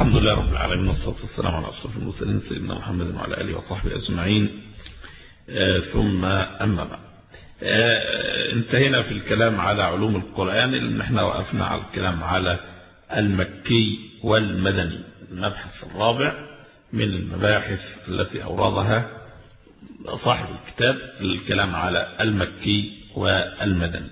الحمد لله رب العالمين والصلاة والسلام على أشرف المرسلين سيدنا محمد وعلى آله وصحبه أجمعين ثم أما بعد انتهينا في الكلام على علوم القرآن لأن احنا وقفنا على الكلام على المكي والمدني المبحث الرابع من المباحث التي أوردها صاحب الكتاب الكلام على المكي والمدني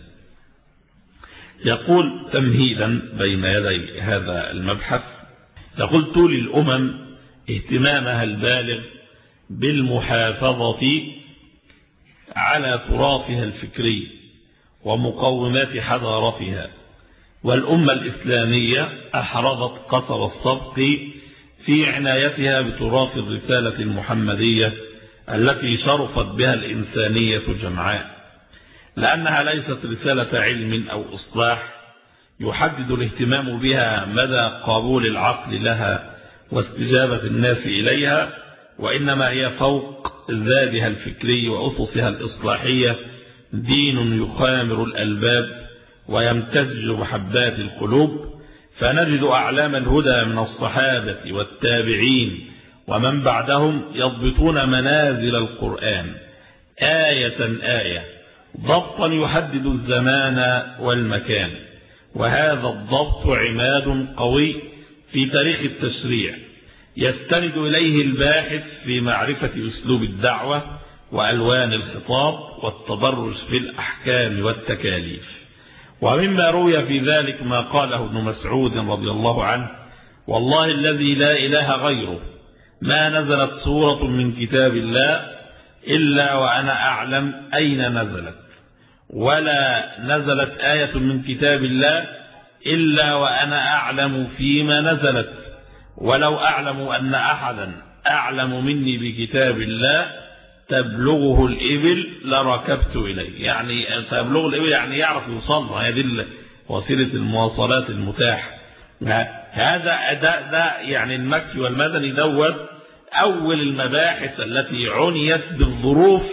يقول تمهيدا بين يدي هذا المبحث يقول طول الأمم اهتمامها البالغ بالمحافظة على تراثها الفكري ومقومات حضارتها والأمة الإسلامية أحرضت قصر الصدق في عنايتها بتراث الرسالة المحمدية التي شرفت بها الإنسانية جمعاء لأنها ليست رسالة علم أو إصلاح يحدد الاهتمام بها مدى قبول العقل لها واستجابة الناس إليها وإنما هي فوق ذاتها الفكري وأسسها الإصلاحية دين يخامر الألباب ويمتزج محبات القلوب فنجد أعلام الهدى من الصحابة والتابعين ومن بعدهم يضبطون منازل القرآن آية آية ضبطا يحدد الزمان والمكان وهذا الضبط عماد قوي في تاريخ التشريع يستند إليه الباحث في معرفة أسلوب الدعوة وألوان الخطاب والتدرج في الأحكام والتكاليف ومما روي في ذلك ما قاله ابن مسعود رضي الله عنه والله الذي لا إله غيره ما نزلت سورة من كتاب الله إلا وأنا أعلم أين نزلت ولا نزلت آية من كتاب الله إلا وأنا أعلم فيما نزلت ولو أعلم أن أحدا أعلم مني بكتاب الله تبلغه الإبل لركبت إليه يعني تبلغه الإبل يعني يعرف يوصلها هذه وسيلة المواصلات المتاحة هذا ده, ده يعني المكي والمدني دوت أول المباحث التي عنيت بالظروف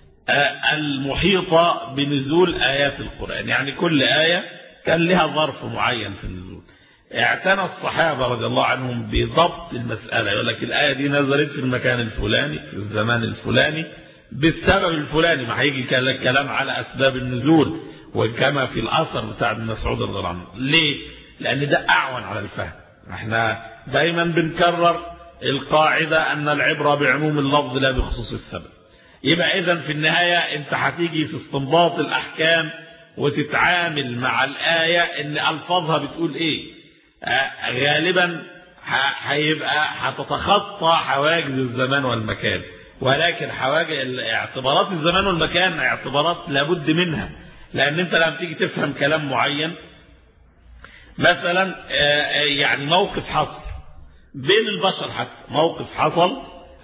المحيطة بنزول آيات القرآن يعني كل آية كان لها ظرف معين في النزول اعتنى الصحابة رضي الله عنهم بضبط المسألة يقول لك الآية دي نزلت في المكان الفلاني في الزمان الفلاني بالسبب الفلاني ما هيجي كلام على أسباب النزول وكما في الأثر بتاع ابن مسعود رضي الله عنه ليه؟ لأن ده أعون على الفهم احنا دايما بنكرر القاعدة أن العبرة بعموم اللفظ لا بخصوص السبب يبقى إذا في النهاية أنت هتيجي في استنباط الأحكام وتتعامل مع الآية أن ألفاظها بتقول إيه غالبا هيبقى هتتخطى حواجز الزمان والمكان ولكن حواجز اعتبارات الزمان والمكان اعتبارات لابد منها لأن أنت لما تيجي تفهم كلام معين مثلا يعني موقف حصل بين البشر حتى موقف حصل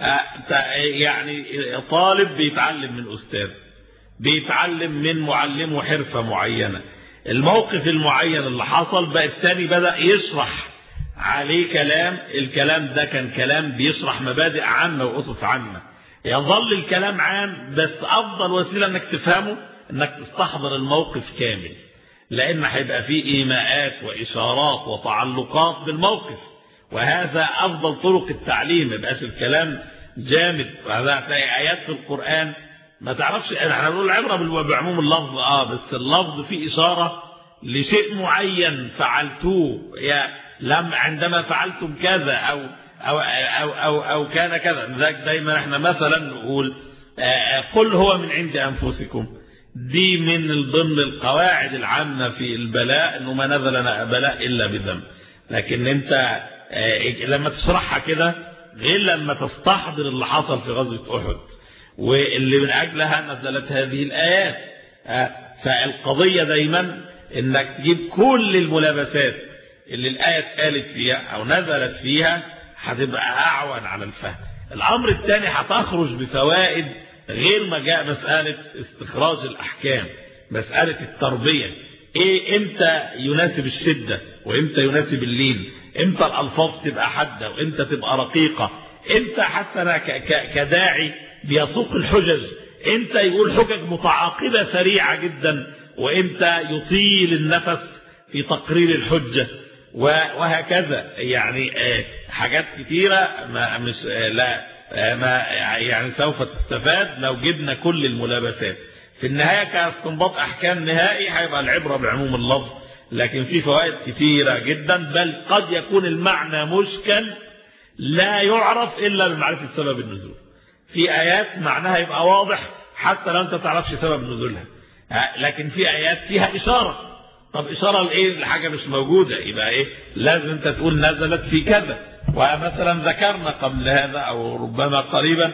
يعني طالب بيتعلم من أستاذ بيتعلم من معلمه حرفة معينة الموقف المعين اللي حصل بقى الثاني بدأ يشرح عليه كلام الكلام ده كان كلام بيشرح مبادئ عامة وأسس عامة يظل الكلام عام بس أفضل وسيلة أنك تفهمه أنك تستحضر الموقف كامل لأن هيبقى فيه إيماءات وإشارات وتعلقات بالموقف وهذا أفضل طرق التعليم يبقاش الكلام جامد وهذا هتلاقي آيات في القرآن ما تعرفش احنا بنقول العبرة بعموم اللفظ اه بس اللفظ فيه إشارة لشيء معين فعلتوه يا لم عندما فعلتم كذا أو أو أو أو, أو كان كذا ذاك دايما احنا مثلا نقول قل هو من عند أنفسكم دي من ضمن القواعد العامة في البلاء انه ما نزل بلاء إلا بذنب لكن انت لما تشرحها كده غير لما تستحضر اللي حصل في غزوة أحد واللي من أجلها نزلت هذه الآيات فالقضية دايما انك تجيب كل الملابسات اللي الآية اتقالت فيها أو نزلت فيها هتبقى أعون على الفهم الأمر الثاني هتخرج بفوائد غير ما جاء مسألة استخراج الأحكام مسألة التربية ايه امتى يناسب الشدة وامتى يناسب اللين امتى الألفاظ تبقى حادة وامتى تبقى رقيقة امتى حتى أنا كداعي بيسوق الحجج امتى يقول حجج متعاقبة سريعة جدا وامتى يطيل النفس في تقرير الحجة وهكذا يعني حاجات كثيرة ما مش لا ما يعني سوف تستفاد لو جبنا كل الملابسات في النهاية كاستنباط أحكام نهائي هيبقى العبرة بعموم اللفظ لكن في فوائد كثيرة جدا بل قد يكون المعنى مشكل لا يعرف إلا بمعرفة سبب النزول في آيات معناها يبقى واضح حتى لو أنت تعرفش سبب نزولها لكن في آيات فيها إشارة طب إشارة لإيه لحاجة مش موجودة يبقى إيه لازم أنت تقول نزلت في كذا ومثلا ذكرنا قبل هذا أو ربما قريبا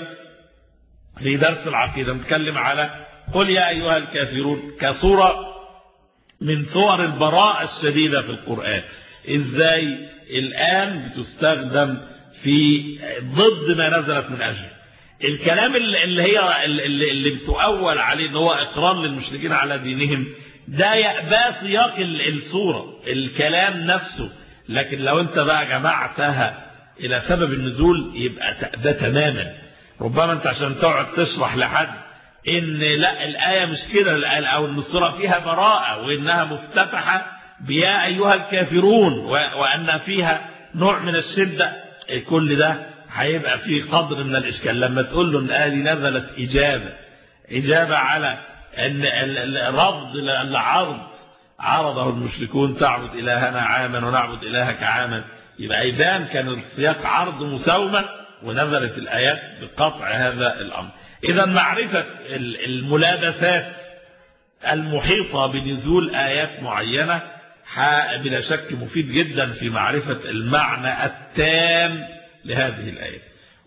في درس العقيدة نتكلم على قل يا أيها الكافرون كصورة من صور البراءة الشديدة في القرآن إزاي الآن بتستخدم في ضد ما نزلت من أجل الكلام اللي هي اللي, اللي بتؤول عليه ان هو اقرار للمشركين على دينهم ده يأبى سياق الصورة الكلام نفسه لكن لو انت بقى جمعتها الى سبب النزول يبقى ده تماما ربما انت عشان تقعد تشرح لحد ان لا الآية مش كده او ان الصورة فيها براءة وانها مفتتحة بيا ايها الكافرون وان فيها نوع من الشدة كل ده هيبقى في قدر من الإشكال لما تقول له ان الآية دي نزلت إجابة إجابة على أن الرفض العرض عرضه المشركون تعبد إلهنا عاما ونعبد إلهك عاما يبقى يبان كان السياق عرض مساومة ونزلت الآيات بقطع هذا الأمر إذا معرفة الملابسات المحيطة بنزول آيات معينة بلا شك مفيد جدا في معرفة المعنى التام لهذه الآية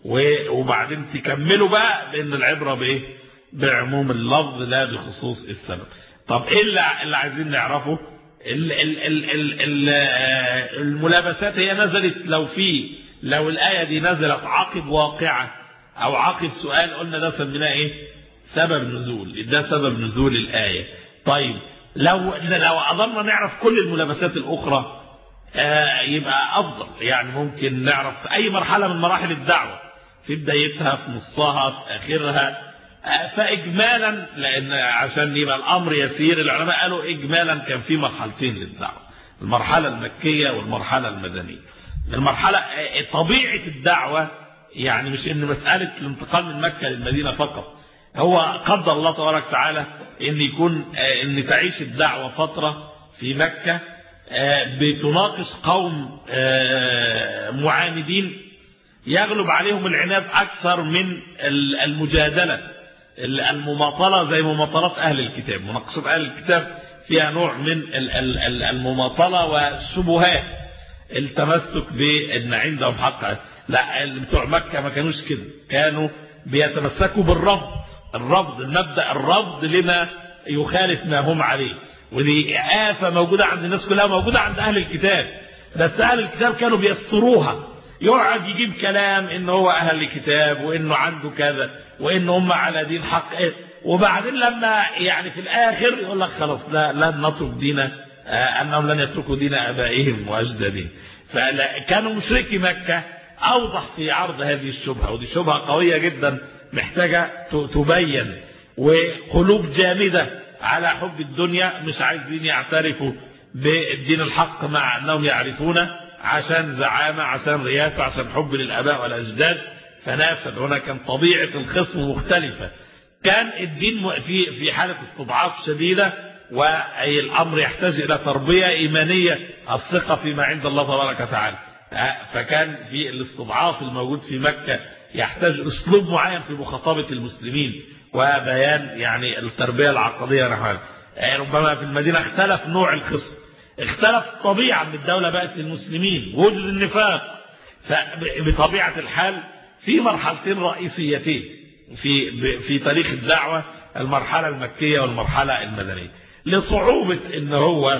وبعدين تكملوا بقى بأن العبرة بإيه بعموم اللفظ لا بخصوص السبب طب إيه اللي عايزين نعرفه ال ال ال ال ال الملابسات هي نزلت لو في لو الآية دي نزلت عقب واقعة أو عقب سؤال قلنا ده سميناه إيه سبب نزول ده سبب نزول الآية طيب لو لو قدرنا نعرف كل الملابسات الأخرى آه يبقى أفضل يعني ممكن نعرف في أي مرحلة من مراحل الدعوة في بدايتها في نصها في آخرها آه فإجمالا لأن عشان يبقى الأمر يسير العلماء قالوا إجمالا كان في مرحلتين للدعوة المرحلة المكية والمرحلة المدنية المرحلة طبيعة الدعوة يعني مش ان مسألة الانتقال من مكة للمدينة فقط هو قدر الله تبارك وتعالى ان يكون ان تعيش الدعوة فترة في مكة بتناقش قوم معاندين يغلب عليهم العناد اكثر من المجادلة المماطلة زي مماطلات اهل الكتاب مناقشة اهل الكتاب فيها نوع من المماطلة والشبهات التمسك بان عندهم حق لا بتوع مكة ما كانوش كده كانوا بيتمسكوا بالرفض الرفض المبدأ الرفض لما يخالف ما هم عليه ودي آفة موجودة عند الناس كلها موجودة عند أهل الكتاب بس أهل الكتاب كانوا بيستروها يقعد يجيب كلام إن هو أهل الكتاب وإنه عنده كذا وإن هم على دين حق وبعدين لما يعني في الآخر يقول لك خلاص لا لن نترك دين أنهم لن يتركوا دين أبائهم وأجدادهم فكانوا مشركي مكة أوضح في عرض هذه الشبهة ودي شبهة قوية جدا محتاجة تبين وقلوب جامدة على حب الدنيا مش عايزين يعترفوا بالدين الحق مع أنهم يعرفونه عشان زعامة عشان رياسة عشان حب للآباء والأجداد فنافذ هنا كان طبيعة الخصم مختلفة كان الدين في في حالة استضعاف شديدة والأمر يحتاج إلى تربية إيمانية الثقة فيما عند الله تبارك وتعالى فكان في الاستضعاف الموجود في مكة يحتاج أسلوب معين في مخاطبة المسلمين وبيان يعني التربية العقدية نحوها ربما في المدينة اختلف نوع الخصم اختلف طبيعة من الدولة بقت للمسلمين وجد النفاق فبطبيعة الحال في مرحلتين رئيسيتين في في تاريخ الدعوة المرحلة المكية والمرحلة المدنية لصعوبة ان هو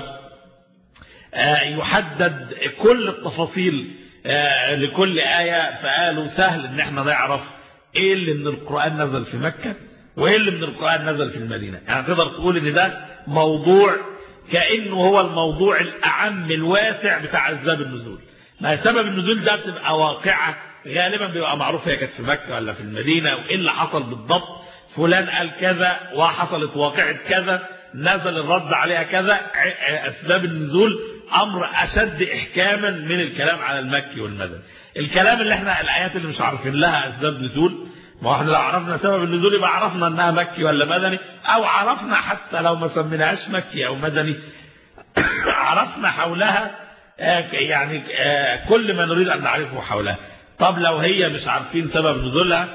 يحدد كل التفاصيل لكل آية فقالوا سهل ان احنا نعرف ايه اللي من القرآن نزل في مكة وايه اللي من القرآن نزل في المدينة يعني تقدر تقول ان ده موضوع كأنه هو الموضوع الأعم الواسع بتاع أسباب النزول ما سبب النزول ده بتبقى واقعة غالبا بيبقى معروف هي كانت في مكة ولا في المدينة وايه اللي حصل بالضبط فلان قال كذا وحصلت واقعة كذا نزل الرد عليها كذا أسباب النزول أمر أشد إحكاما من الكلام على المكي والمدني الكلام اللي احنا الآيات اللي مش عارفين لها أسباب نزول ما احنا لو عرفنا سبب النزول يبقى عرفنا انها مكي ولا مدني او عرفنا حتى لو ما سميناهاش مكي او مدني عرفنا حولها يعني كل ما نريد ان نعرفه حولها طب لو هي مش عارفين سبب نزولها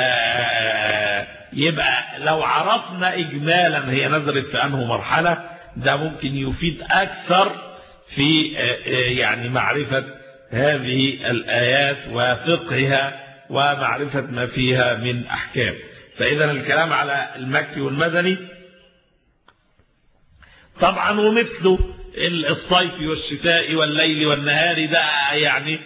يبقى لو عرفنا اجمالا هي نزلت في انه مرحله ده ممكن يفيد اكثر في يعني معرفه هذه الايات وفقهها ومعرفة ما فيها من أحكام فإذا الكلام على المكي والمدني طبعا ومثله الصيف والشتاء والليل والنهار ده يعني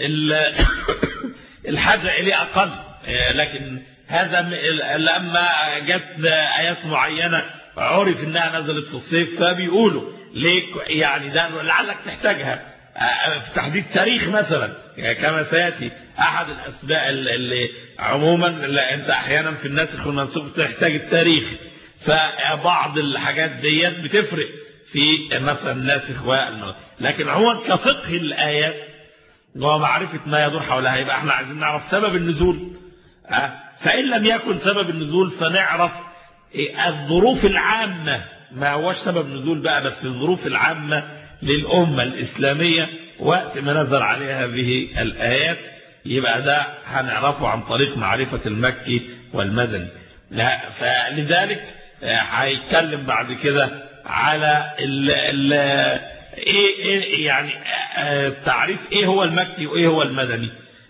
الحاجة إليه أقل لكن هذا لما جت آيات معينة عرف انها نزلت في الصيف فبيقولوا ليه يعني ده لعلك تحتاجها في تحديد تاريخ مثلا كما سياتي احد الاسباب اللي عموما لا انت احيانا في الناسخ والمنسوخ تحتاج التاريخ فبعض الحاجات ديت بتفرق في مثلا الناسخ والناسخ لكن عموما كفقه الايات ومعرفه ما يدور حولها يبقى احنا عايزين نعرف سبب النزول فان لم يكن سبب النزول فنعرف الظروف العامه ما هوش سبب نزول بقى بس الظروف العامه للامه الاسلاميه وقت ما نزل عليها هذه الايات يبقى ده هنعرفه عن طريق معرفة المكي والمدني لا فلذلك هيتكلم بعد كده على ال ال ايه, إيه يعني تعريف ايه هو المكي وايه هو المدني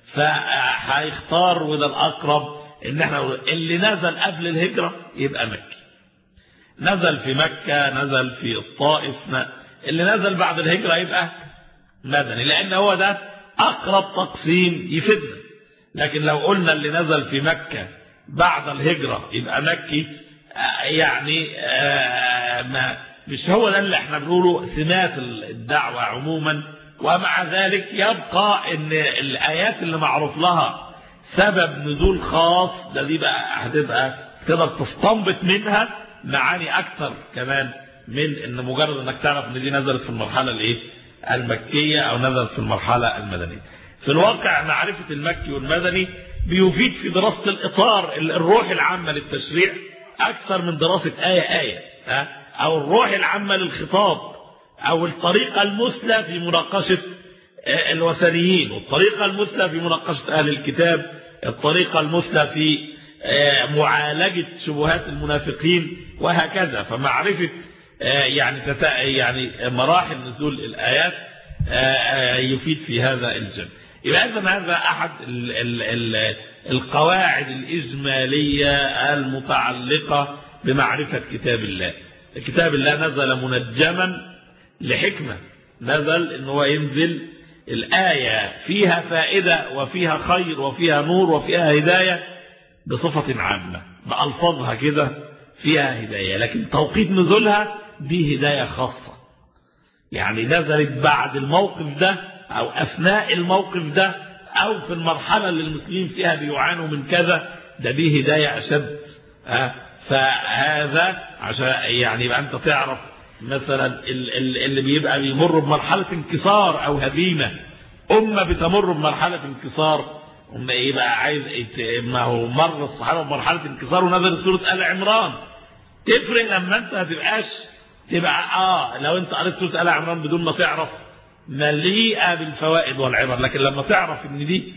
فهيختار وده الاقرب ان احنا اللي نزل قبل الهجرة يبقى مكي نزل في مكة نزل في الطائف اللي نزل بعد الهجرة يبقى مدني لان هو ده أقرب تقسيم يفيدنا لكن لو قلنا اللي نزل في مكة بعد الهجرة يبقى مكي يعني ما مش هو ده اللي احنا بنقوله سمات الدعوة عموما ومع ذلك يبقى ان الآيات اللي معروف لها سبب نزول خاص ده دي بقى هتبقى تقدر تستنبط منها معاني أكثر كمان من ان مجرد انك تعرف ان دي نزلت في المرحلة الايه المكية أو نزل في المرحلة المدنية في الواقع معرفة المكي والمدني بيفيد في دراسة الإطار الروح العامة للتشريع أكثر من دراسة آية آية أو الروح العامة للخطاب أو الطريقة المثلى في مناقشة الوثنيين والطريقة المثلى في مناقشة أهل الكتاب الطريقة المثلى في معالجة شبهات المنافقين وهكذا فمعرفة يعني يعني مراحل نزول الآيات يفيد في هذا الجانب يبقى إذن هذا أحد ال ال ال القواعد الإجمالية المتعلقة بمعرفة كتاب الله كتاب الله نزل منجما لحكمة نزل إن هو ينزل الآية فيها فائدة وفيها خير وفيها نور وفيها هداية بصفة عامة بألفاظها كده فيها هداية لكن توقيت نزولها دي هداية خاصة يعني نزلت بعد الموقف ده أو أثناء الموقف ده أو في المرحلة اللي المسلمين فيها بيعانوا من كذا ده دي هداية أشد أه فهذا عشان يعني يبقى أنت تعرف مثلا اللي بيبقى بيمر بمرحلة انكسار أو هزيمة أمة بتمر بمرحلة انكسار يبقى عايز ما هو مر الصحابة بمرحلة انكسار ونزلت سورة آل عمران تفرق لما أنت ما تبقاش تبقى آه لو أنت قريت سورة آل عمران بدون ما تعرف مليئة بالفوائد والعبر لكن لما تعرف ان دي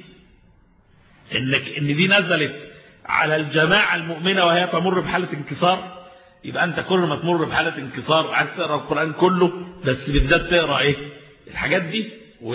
انك ان دي نزلت على الجماعة المؤمنة وهي تمر بحالة انكسار يبقى انت كل ما تمر بحالة انكسار عايز تقرا القرآن كله بس بالذات تقرا ايه الحاجات دي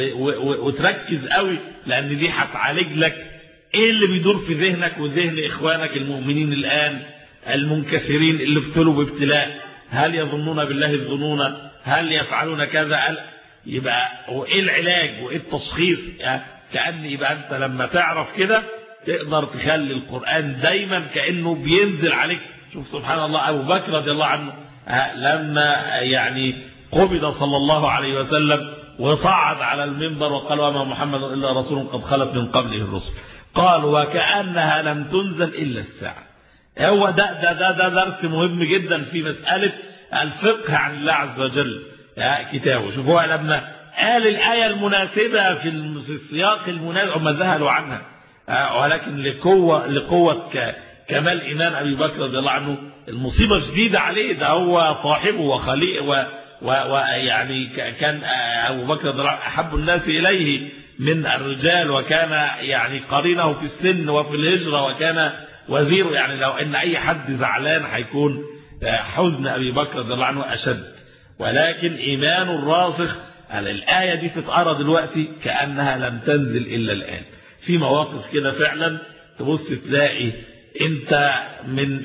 وتركز قوي لان دي هتعالج لك ايه اللي بيدور في ذهنك وذهن اخوانك المؤمنين الان المنكسرين اللي ابتلوا بابتلاء هل يظنون بالله الظنون هل يفعلون كذا يبقى وايه العلاج وايه التشخيص يعني كأن يبقى انت لما تعرف كده تقدر تخلي القرآن دايما كأنه بينزل عليك شوف سبحان الله أبو بكر رضي الله عنه لما يعني قبض صلى الله عليه وسلم وصعد على المنبر وقال وما محمد إلا رسول قد خلت من قبله الرسل قال وكأنها لم تنزل إلا الساعة هو ده, ده, ده, ده درس مهم جدا في مسألة الفقه عن الله عز وجل كتابه شوفوا لما قال الآية المناسبة في السياق المناسب هم ذهلوا عنها ولكن لقوة لقوة كمال إيمان أبي بكر رضي الله عنه المصيبة شديدة عليه ده هو صاحبه وخليق ويعني كان أبو بكر رضي الله أحب الناس إليه من الرجال وكان يعني قرينه في السن وفي الهجرة وكان وزيره يعني لو ان اي حد زعلان هيكون حزن ابي بكر رضي الله عنه اشد ولكن ايمان الراسخ على الايه دي تتقرا دلوقتي كانها لم تنزل الا الان في مواقف كده فعلا تبص تلاقي انت من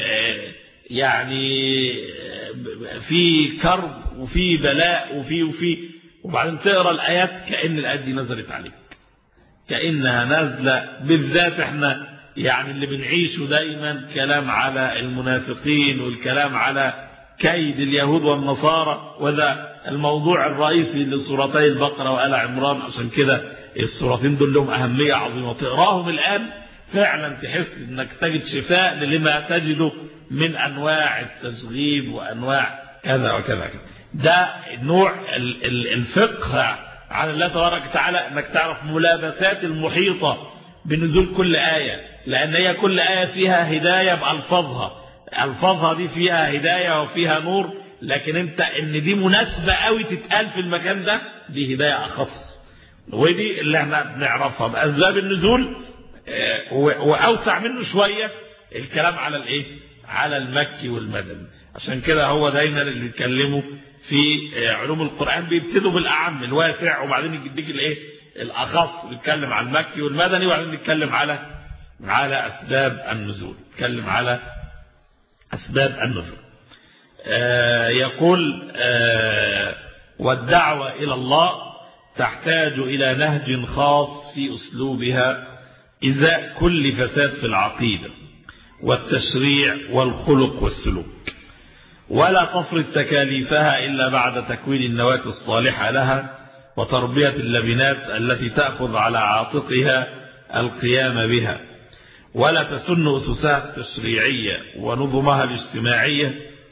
يعني في كرب وفي بلاء وفي وفي وبعدين تقرا الايات كان الايات دي نزلت عليك كانها نازله بالذات احنا يعني اللي بنعيشه دايما كلام على المنافقين والكلام على كيد اليهود والنصارى وده الموضوع الرئيسي لسورتي البقرة وآل عمران عشان كده السورتين دول لهم أهمية عظيمة تقراهم الآن فعلا تحس انك تجد شفاء لما تجده من أنواع التشغيب وأنواع كذا وكذا كذا ده نوع الفقه على الله تبارك وتعالى انك تعرف ملابسات المحيطة بنزول كل آية لأن هي كل آية فيها هداية بألفاظها ألفاظها دي فيها هداية وفيها نور لكن انت ان دي مناسبة قوي تتقال في المكان ده دي هداية أخص ودي اللي احنا بنعرفها بأسباب النزول وأوسع منه شوية الكلام على الايه على المكي والمدني عشان كده هو دايما اللي بيتكلموا في علوم القرآن بيبتدوا بالأعم الواسع وبعدين يديك الايه الأخص بيتكلم على المكي والمدني وبعدين بيتكلم على على أسباب النزول بيتكلم على أسباب النزول آه يقول آه والدعوة إلى الله تحتاج إلى نهج خاص في أسلوبها إذا كل فساد في العقيدة والتشريع والخلق والسلوك ولا تفرض تكاليفها إلا بعد تكوين النواة الصالحة لها وتربية اللبنات التي تأخذ على عاتقها القيام بها ولا تسن أسسها التشريعية ونظمها الاجتماعية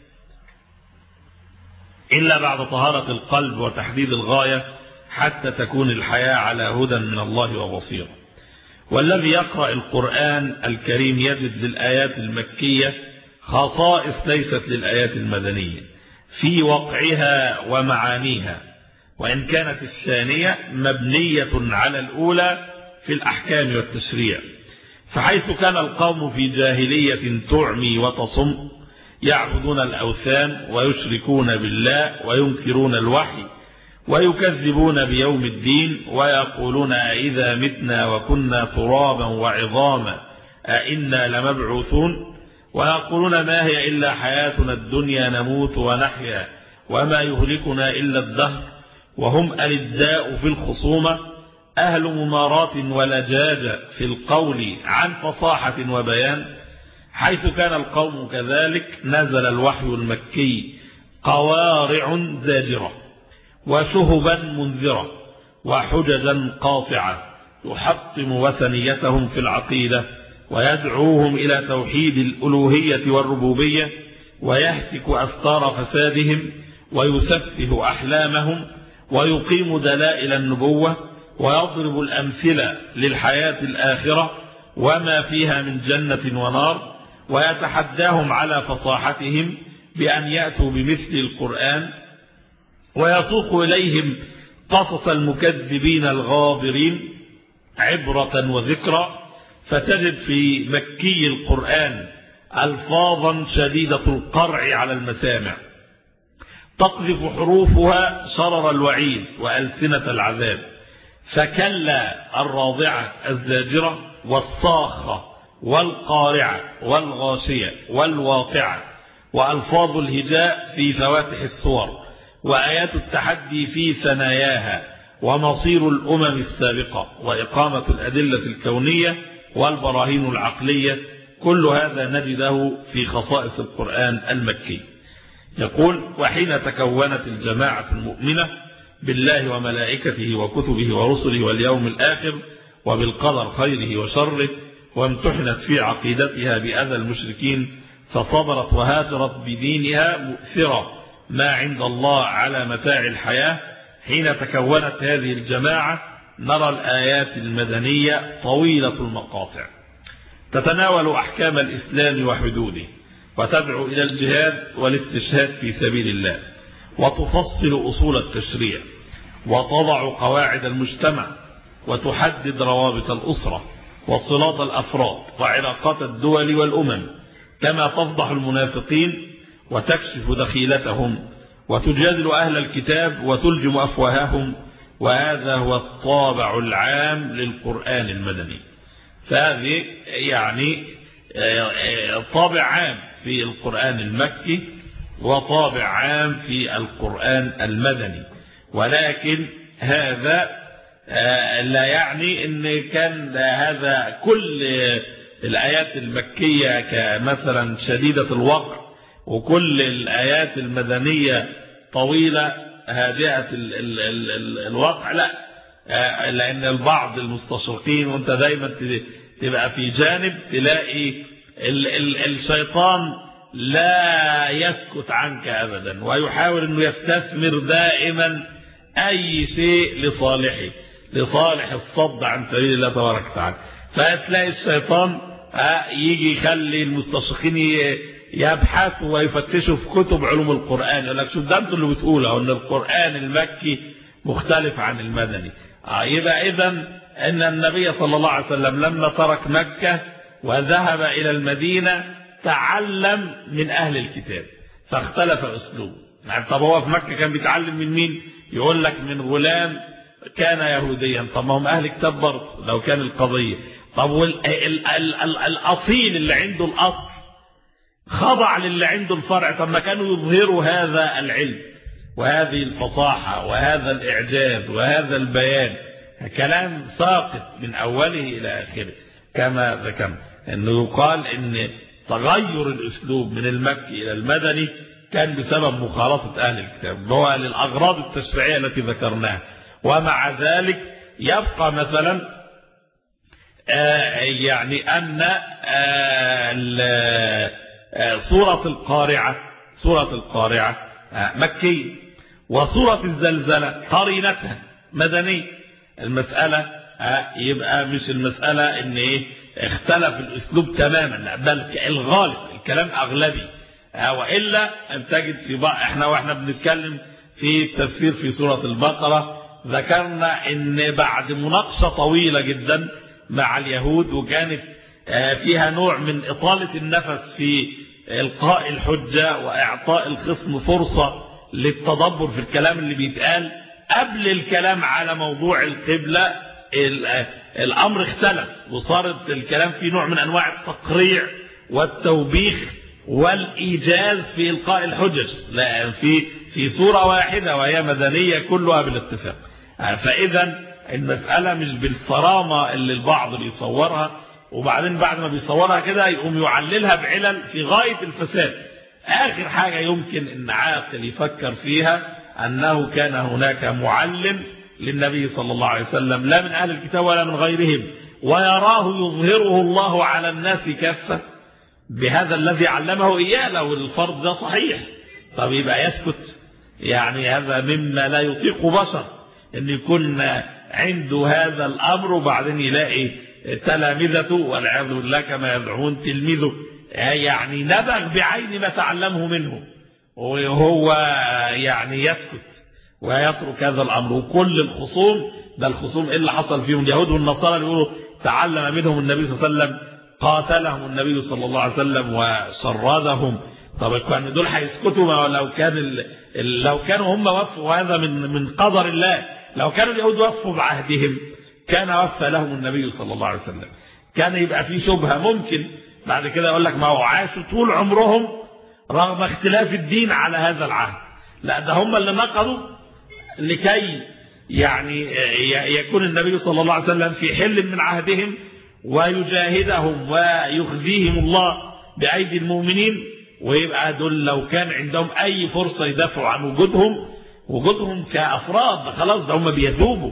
إلا بعد طهارة القلب وتحديد الغاية حتى تكون الحياة على هدى من الله وبصيرة والذي يقرأ القرآن الكريم يجد للآيات المكية خصائص ليست للآيات المدنية في وقعها ومعانيها وإن كانت الثانية مبنية على الأولى في الأحكام والتشريع فحيث كان القوم في جاهلية تعمي وتصم يعبدون الأوثان ويشركون بالله وينكرون الوحي ويكذبون بيوم الدين ويقولون أئذا متنا وكنا ترابا وعظاما أئنا لمبعوثون ويقولون ما هي إلا حياتنا الدنيا نموت ونحيا وما يهلكنا إلا الدهر وهم ألداء في الخصومة أهل ممارات ولجاجة في القول عن فصاحة وبيان حيث كان القوم كذلك نزل الوحي المكي قوارع زاجرة وشهبا منذرة وحججا قاطعة يحطم وثنيتهم في العقيدة ويدعوهم إلى توحيد الألوهية والربوبية ويهتك أستار فسادهم ويسفه أحلامهم ويقيم دلائل النبوة ويضرب الأمثلة للحياة الآخرة وما فيها من جنة ونار ويتحداهم على فصاحتهم بأن يأتوا بمثل القرآن ويسوق إليهم قصص المكذبين الغابرين عبرة وذكرى فتجد في مكي القرآن ألفاظا شديدة القرع على المسامع تقذف حروفها شرر الوعيد وألسنة العذاب فكلا الراضعة الزاجرة والصاخة والقارعة والغاشية والواقعة وألفاظ الهجاء في فواتح الصور وآيات التحدي في ثناياها ومصير الأمم السابقة وإقامة الأدلة الكونية والبراهين العقلية كل هذا نجده في خصائص القرآن المكي يقول وحين تكونت الجماعة المؤمنة بالله وملائكته وكتبه ورسله واليوم الآخر وبالقدر خيره وشره وامتحنت في عقيدتها بأذى المشركين فصبرت وهاجرت بدينها مؤثرة ما عند الله على متاع الحياة حين تكونت هذه الجماعة نرى الآيات المدنية طويلة المقاطع تتناول أحكام الإسلام وحدوده وتدعو إلى الجهاد والاستشهاد في سبيل الله وتفصل أصول التشريع وتضع قواعد المجتمع وتحدد روابط الأسرة وصلات الأفراد وعلاقات الدول والأمم كما تفضح المنافقين وتكشف دخيلتهم وتجادل أهل الكتاب وتلجم أفواههم وهذا هو الطابع العام للقرآن المدني فهذه يعني طابع عام في القرآن المكي وطابع عام في القرآن المدني ولكن هذا لا يعني ان كان هذا كل الآيات المكية كمثلا شديدة الوقع وكل الآيات المدنية طويلة هادئة الوقع لا لأن البعض المستشرقين وانت دايما تبقى في جانب تلاقي الشيطان لا يسكت عنك أبدا ويحاول أنه يستثمر دائما أي شيء لصالحه لصالح الصد عن سبيل الله تبارك وتعالى فتلاقي الشيطان يجي يخلي المستشرقين يبحثوا ويفتشوا في كتب علوم القرآن يقول لك شوف ده انتوا اللي بتقولوا ان القرآن المكي مختلف عن المدني يبقى اذا ان النبي صلى الله عليه وسلم لما ترك مكة وذهب الى المدينة تعلم من اهل الكتاب فاختلف اسلوبه يعني طب هو في مكة كان بيتعلم من مين يقول لك من غلام كان يهوديا طب ما هم اهل كتاب برضه لو كان القضية طب وال ال ال ال الاصيل اللي عنده الاصل خضع للي عنده الفرع طب ما كانوا يظهروا هذا العلم وهذه الفصاحة وهذا الإعجاز وهذا البيان كلام ساقط من أوله إلى آخره كما ذكرنا أنه يقال أن تغير الأسلوب من المكي إلى المدني كان بسبب مخالطة أهل الكتاب هو للأغراض التشريعية التي ذكرناها ومع ذلك يبقى مثلا آه يعني أن آه سورة القارعة سورة القارعة مكية وسورة الزلزلة قرينتها مدنية المسألة يبقى مش المسألة ان ايه اختلف الاسلوب تماما بل الغالب الكلام اغلبي وإلا أن تجد في بعض احنا واحنا بنتكلم في التفسير في سورة البقرة ذكرنا ان بعد مناقشة طويلة جدا مع اليهود وكانت فيها نوع من إطالة النفس في إلقاء الحجة وإعطاء الخصم فرصة للتدبر في الكلام اللي بيتقال قبل الكلام على موضوع القبلة الأمر اختلف وصارت الكلام في نوع من أنواع التقريع والتوبيخ والإيجاز في إلقاء الحجج لا في في صورة واحدة وهي مدنية كلها بالاتفاق فإذا المسألة مش بالصرامة اللي البعض بيصورها وبعدين بعد ما بيصورها كده يقوم يعللها بعلل في غاية الفساد آخر حاجة يمكن أن عاقل يفكر فيها أنه كان هناك معلم للنبي صلى الله عليه وسلم لا من أهل الكتاب ولا من غيرهم ويراه يظهره الله على الناس كافة بهذا الذي علمه إياه لو الفرض ده صحيح طب يبقى يسكت يعني هذا مما لا يطيق بشر أن يكون عنده هذا الأمر وبعدين يلاقي تلامذته والعياذ بالله كما يدعون تلميذه يعني نبغ بعين ما تعلمه منه وهو يعني يسكت ويترك هذا الأمر وكل الخصوم ده الخصوم إيه اللي حصل فيهم اليهود والنصارى يقولوا تعلم منهم النبي صلى الله عليه وسلم قاتلهم النبي صلى الله عليه وسلم وشردهم طب كان دول هيسكتوا لو كان ال... لو كانوا هم وفوا هذا من من قدر الله لو كانوا اليهود وفوا بعهدهم كان وفى لهم النبي صلى الله عليه وسلم كان يبقى في شبهة ممكن بعد كده يقول لك ما هو عاشوا طول عمرهم رغم اختلاف الدين على هذا العهد لا ده هم اللي نقضوا لكي يعني يكون النبي صلى الله عليه وسلم في حل من عهدهم ويجاهدهم ويخزيهم الله بأيدي المؤمنين ويبقى دول لو كان عندهم أي فرصة يدافعوا عن وجودهم وجودهم كأفراد خلاص ده هم بيذوبوا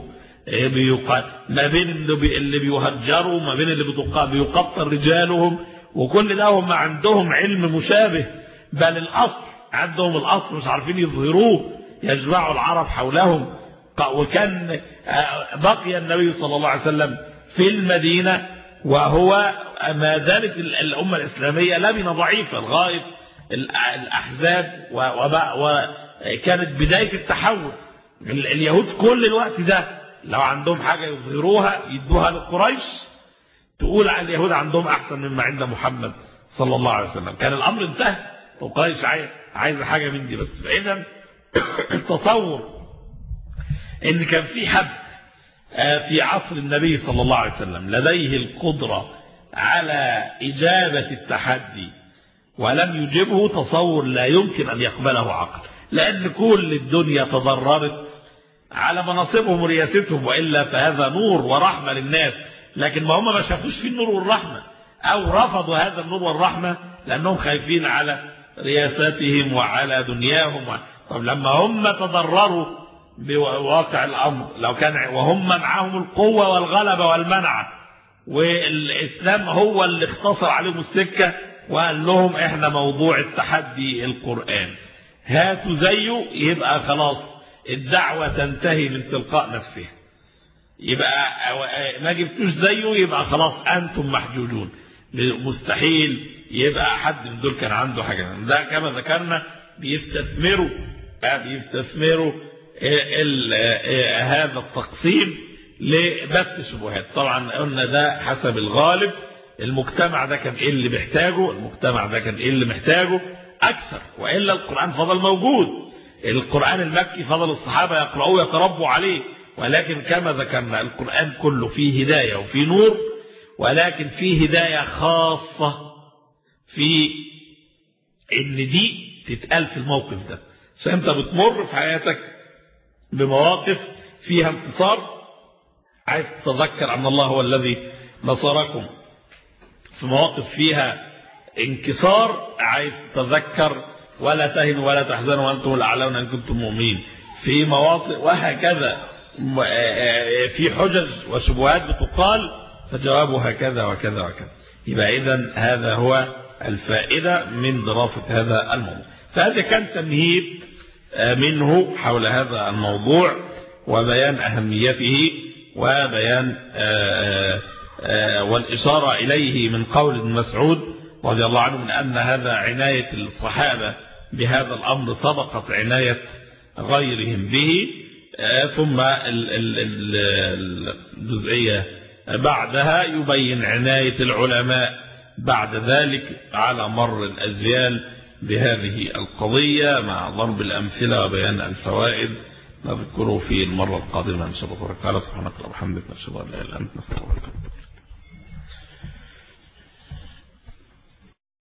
ما بين اللي بيهجروا ما بين اللي بيقتل رجالهم وكل ده هم عندهم علم مشابه بل الأصل عندهم الأصل مش عارفين يظهروه يجمعوا العرب حولهم وكان بقي النبي صلى الله عليه وسلم في المدينة وهو ما زالت الأمة الإسلامية لبنة ضعيفة لغاية الأحزاب وكانت بداية التحول اليهود كل الوقت ده لو عندهم حاجة يظهروها يدوها لقريش تقول على اليهود عندهم أحسن مما عند محمد صلى الله عليه وسلم كان الأمر انتهى وقريش عايز حاجة من دي بس فإذا التصور ان كان في حد في عصر النبي صلى الله عليه وسلم لديه القدرة على إجابة التحدي ولم يجبه تصور لا يمكن أن يقبله عقل لأن كل الدنيا تضررت على مناصبهم ورياستهم وإلا فهذا نور ورحمة للناس لكن ما هم ما شافوش في النور والرحمة أو رفضوا هذا النور والرحمة لأنهم خايفين على رياستهم وعلى دنياهم طب لما هم تضرروا بواقع الأمر لو كان وهم معهم القوة والغلبة والمنع والإسلام هو اللي اختصر عليهم السكة وقال لهم احنا موضوع التحدي القرآن هاتوا زيه يبقى خلاص الدعوة تنتهي من تلقاء نفسها يبقى ما جبتوش زيه يبقى خلاص أنتم محجوجون مستحيل يبقى حد من دول كان عنده حاجة ده كما ذكرنا بيستثمروا بيستثمروا هذا التقسيم لبث شبهات طبعا قلنا ده حسب الغالب المجتمع ده كان ايه اللي محتاجه المجتمع ده كان ايه اللي محتاجه اكثر والا القران فضل موجود القران المكي فضل الصحابه يقرأوه يتربوا عليه ولكن كما ذكرنا القران كله فيه هدايه وفيه نور ولكن فيه هدايه خاصه في ان دي تتقال في الموقف ده فانت بتمر في حياتك بمواقف فيها انتصار عايز تتذكر أن الله هو الذي نصركم في مواقف فيها انكسار عايز تتذكر ولا تهنوا ولا تحزنوا وأنتم الأعلون إن كنتم مؤمنين في مواطن وهكذا في حجج وشبهات بتقال فجوابها كذا وكذا وكذا يبقى إذا هذا هو الفائدة من دراسة هذا الموضوع فهذا كان تمهيد منه حول هذا الموضوع وبيان أهميته وبيان آآ آآ والإشارة إليه من قول ابن مسعود رضي الله عنه من أن هذا عناية الصحابة بهذا الأمر سبقت عناية غيرهم به ثم الجزئية بعدها يبين عناية العلماء بعد ذلك على مر الأجيال بهذه القضية مع ضرب الأمثلة وبيان الفوائد نذكره في المرة القادمة إن شاء الله تعالى سبحانك اللهم وبحمدك نشهد أن لا إله إلا أنت نستغفرك